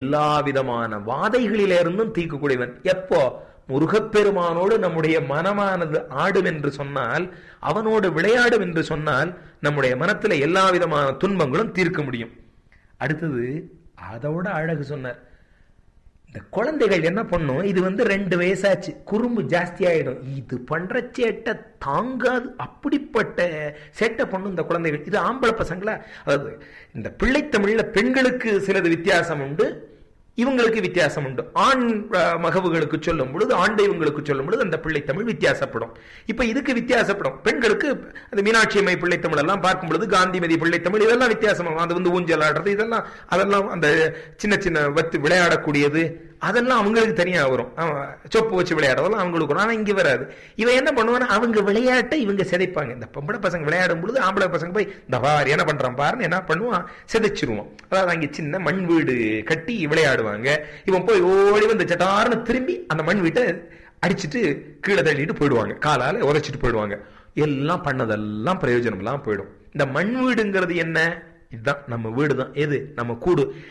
எல்லா விதமான வாதைகளிலிருந்தும் தீர்க்கக்கூடியவன் எப்போ முருகப்பெருமானோடு நம்முடைய மனமானது ஆடும் என்று சொன்னால் அவனோடு விளையாடும் என்று சொன்னால் நம்முடைய மனத்துல எல்லா விதமான துன்பங்களும் தீர்க்க முடியும் அடுத்தது அதோட அழகு சொன்னார் இந்த குழந்தைகள் என்ன பண்ணும் இது வந்து ரெண்டு வயசாச்சு குறும்பு ஜாஸ்தி ஆயிடும் இது பண்ற சேட்டை தாங்காது அப்படிப்பட்ட சேட்டை பண்ணும் இந்த குழந்தைகள் இது ஆம்பளை பசங்களா அதாவது இந்த பிள்ளைத்தமிழ்ல பெண்களுக்கு சிலது வித்தியாசம் உண்டு இவங்களுக்கு வித்தியாசம் உண்டு ஆண் அஹ், மகவுகளுக்கு சொல்லும் பொழுது ஆண் தெய்வங்களுக்கு சொல்லும் பொழுது அந்த பிள்ளைத்தமிழ் வித்தியாசப்படும் இப்ப இதுக்கு வித்தியாசப்படும் பெண்களுக்கு அந்த மீனாட்சி அம்மை பிள்ளைத்தமிழ் எல்லாம் பார்க்கும் பொழுது காந்திமதி பிள்ளைத்தமிழ் இதெல்லாம் வித்தியாசமாகும் அது வந்து ஊஞ்சல் ஆடுறது இதெல்லாம் அதெல்லாம் அந்த சின்ன சின்ன வத்து விளையாடக்கூடியது அதெல்லாம் அவங்களுக்கு தனியா வரும் அவன் சொப்பு வச்சு விளையாடுறதெல்லாம் அவங்களுக்கு வரும் ஆனா இங்க வராது இவன் என்ன பண்ணுவானா அவங்க விளையாட்டை இவங்க சிதைப்பாங்க இந்த பொம்பளை பசங்க விளையாடும் பொழுது ஆம்பளை பசங்க போய் இந்த பார் என்ன பண்றான் பாருன்னு என்ன பண்ணுவான் சிதைச்சிருவான் அதாவது அங்க சின்ன மண் வீடு கட்டி விளையாடுவாங்க இவன் போய் ஓடி வந்து சட்டார்னு திரும்பி அந்த மண் வீட்டை அடிச்சிட்டு கீழே தள்ளிட்டு போயிடுவாங்க காலால உதைச்சிட்டு போயிடுவாங்க எல்லாம் பண்ணதெல்லாம் பிரயோஜனம் எல்லாம் போயிடும் இந்த மண் வீடுங்கிறது என்ன இதுதான் நம்ம வீடு தான் எது நம்ம கூடு